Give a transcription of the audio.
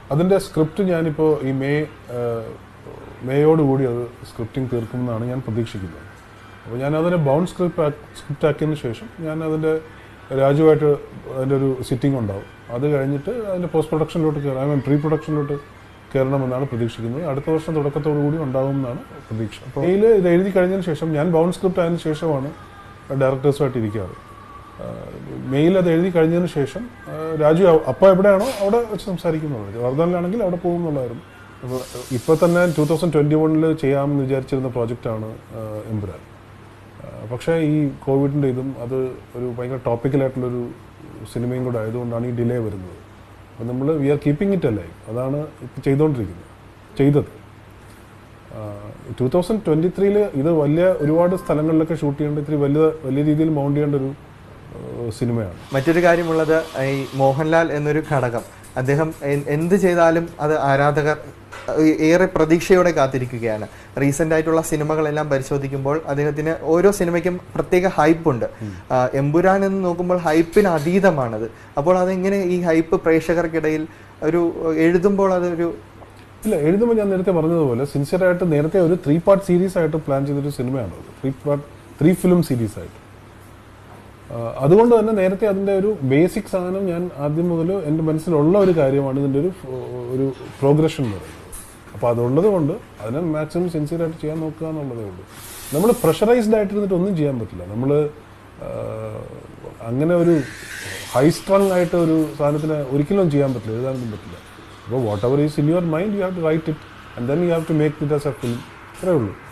അതിൻ്റെ സ്ക്രിപ്റ്റ് ഞാനിപ്പോൾ ഈ മെയ് ആ, മേയോടുകൂടി അത് സ്ക്രിപ്റ്റിംഗ് തീർക്കുമെന്നാണ് ഞാൻ പ്രതീക്ഷിക്കുന്നത് അപ്പോൾ ഞാൻ അതിനെ ബൗണ്ട് സ്ക്രിപ്റ്റ് സ്ക്രിപ്റ്റ് ആക്കിയതിന് ശേഷം ഞാൻ അതിൻ്റെ രാജുവായിട്ട് അതിൻ്റെ ഒരു സിറ്റിംഗ് ഉണ്ടാവും അത് കഴിഞ്ഞിട്ട് അതിൻ്റെ പോസ്റ്റ് പ്രൊഡക്ഷനിലോട്ട് കയറാം ഐ മീൻ പ്രീ പ്രൊഡക്ഷനിലോട്ട് കയറണമെന്നാണ് പ്രതീക്ഷിക്കുന്നത് അടുത്ത വർഷം തുടക്കത്തോടു കൂടി ഉണ്ടാവും എന്നാണ് പ്രതീക്ഷ അപ്പോൾ മെയിൽ ഇത് എഴുതി കഴിഞ്ഞതിന് ശേഷം ഞാൻ ബൗണ്ട് സ്ക്രിപ്റ്റ് ആയതിനു ശേഷമാണ് ഡയറക്ടേഴ്സുമായിട്ട് ഇരിക്കാറ് മെയിൽ അത് എഴുതി കഴിഞ്ഞതിന് ശേഷം ആ, രാജു അപ്പോൾ എവിടെയാണോ അവിടെ വെച്ച് സംസാരിക്കുന്നുള്ളത് വർദ്ധനിലാണെങ്കിൽ അവിടെ പോകും എന്നുള്ളതായിരുന്നു അപ്പോൾ ഇപ്പോൾ തന്നെ ടൂ തൗസൻഡ് ട്വൻറ്റി വണ്ണിൽ ചെയ്യാമെന്ന് വിചാരിച്ചിരുന്ന പ്രോജക്റ്റാണ് എമ്പുരാൻ ആ, പക്ഷേ ഈ കോവിഡിൻ്റെ ഇതും അത് ഒരു ഭയങ്കര ടോപ്പിക്കലായിട്ടുള്ളൊരു സിനിമയും കൂടെ ആയതുകൊണ്ടാണ് ഈ ഡിലേ വരുന്നത് അപ്പോൾ നമ്മൾ വി ആർ കീപ്പിംഗ് ഇറ്റ് അല്ലേ അതാണ് ഇപ്പോൾ ചെയ്തുകൊണ്ടിരിക്കുന്നത് ചെയ്തത് ടൂ തൗസൻഡ് ട്വൻറ്റി ത്രീയിൽ ഇത് വലിയ ഒരുപാട് സ്ഥലങ്ങളിലൊക്കെ ഷൂട്ട് ചെയ്യേണ്ട ഇത്തിരി വലിയ വലിയ രീതിയിൽ മൗണ്ട് ചെയ്യേണ്ട ഒരു ആ, സിനിമയാണ് മറ്റൊരു കാര്യമുള്ളത് ഈ മോഹൻലാൽ എന്നൊരു ഘടകം അദ്ദേഹം എ- എന്ത് ചെയ്താലും അത് ആരാധകർ ഏ- ഏറെ പ്രതീക്ഷയോടെ കാത്തിരിക്കുകയാണ് റീസെന്റ് ആയിട്ടുള്ള സിനിമകളെല്ലാം പരിശോധിക്കുമ്പോൾ അദ്ദേഹത്തിന് ഓരോ സിനിമയ്ക്കും പ്രത്യേക ഹൈപ്പ് ഉണ്ട് ആ, എമ്പുരാൻ എന്ന് നോക്കുമ്പോൾ ഹൈപ്പിന് അതീതമാണത് അപ്പോൾ അതെങ്ങനെ ഈ ഹൈപ്പ് പ്രേക്ഷകർക്കിടയിൽ ഒരു എഴുതുമ്പോൾ അതൊരു ഇല്ല എഴുതുമ്പോൾ ഞാൻ നേരത്തെ പറഞ്ഞതുപോലെ സിൻസിയറായിട്ട് നേരത്തെ ഒരു ത്രീ പാർട്ട് സീരീസ് ആയിട്ട് പ്ലാൻ ചെയ്തൊരു സിനിമയാണ് അത് three part three film series ആയിട്ട് ആ, അതുകൊണ്ട് തന്നെ നേരത്തെ അതിൻ്റെ ഒരു ബേസിക് സാധനം ഞാൻ ആദ്യം മുതൽ എൻ്റെ മനസ്സിലുള്ള ഒരു കാര്യമാണ് ഇതിൻ്റെ ഒരു ഫ- ഒരു പ്രോഗ്രഷൻ എന്ന് പറയുന്നത് അപ്പോൾ അതുള്ളത് കൊണ്ട് അതിനെ മാക്സിമം സിൻസിയറായിട്ട് ചെയ്യാൻ നോക്കുക എന്നുള്ളതേ ഉള്ളൂ നമ്മൾ പ്രഷറൈസ്ഡ് ആയിട്ടിരുന്നിട്ട് ഒന്നും ചെയ്യാൻ പറ്റില്ല നമ്മൾ അങ്ങനെ ഒരു ഹൈ സ്ട്രങ് ആയിട്ട് ഒരു സാധനത്തിന് ഒരിക്കലും ചെയ്യാൻ പറ്റില്ല എഴുതാനൊന്നും പറ്റില്ല അപ്പോൾ whatever is in your mind you have to write it and then you have to make it as a film അത്രേ ഉള്ളൂ